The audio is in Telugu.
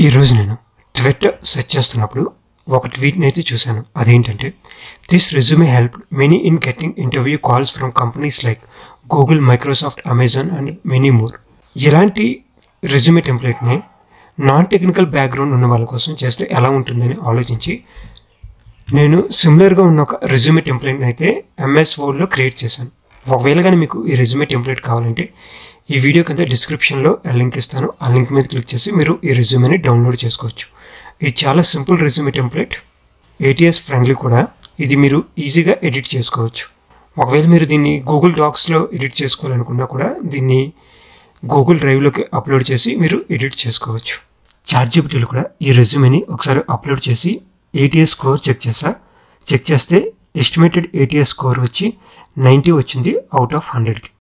ఈరోజు నేను ట్విట్టర్ సెర్చ్ చేస్తున్నప్పుడు ఒక ట్వీట్ని అయితే చూశాను అదేంటంటే this resume help many in getting interview calls from companies like Google Microsoft Amazon and many more ఇలాంటి రెజ్యూమే టెంప్లెట్ని నాన్ టెక్నికల్ బ్యాక్గ్రౌండ్ ఉన్న వాళ్ళ కోసం చేస్తే ఎలా ఉంటుందని ఆలోచించి నేను సిమిలర్గా ఉన్న ఒక రెజ్యూమే టెంప్లెట్ని అయితే ఎంఎస్ వర్డ్లో క్రియేట్ చేశాను ఒకవేళ కానీ మీకు ఈ రెజ్యూమే టెంప్లెట్ కావాలంటే ఈ వీడియో కింద డిస్క్రిప్షన్లో లింక్ ఇస్తాను ఆ లింక్ మీద క్లిక్ చేసి మీరు ఈ రెజ్యూమేని డౌన్లోడ్ చేసుకోవచ్చు ఇది చాలా simple resume template ATS friendly కూడా ఇది మీరు ఈజీగా ఎడిట్ చేసుకోవచ్చు ఒకవేళ మీరు దీన్ని గూగుల్ డాక్స్లో ఎడిట్ చేసుకోవాలనుకున్నా కూడా దీన్ని గూగుల్ డ్రైవ్లోకి అప్లోడ్ చేసి మీరు ఎడిట్ చేసుకోవచ్చు చార్జిబిటీలో కూడా ఈ రెజ్యూమేని ఒకసారి అప్లోడ్ చేసి ఏటీఎస్ స్కోర్ చెక్ చేసా చెక్ చేస్తే ఎస్టిమేటెడ్ ఏటీఎస్ స్కోర్ వచ్చి నైంటీ వచ్చింది అవుట్ ఆఫ్ హండ్రెడ్కి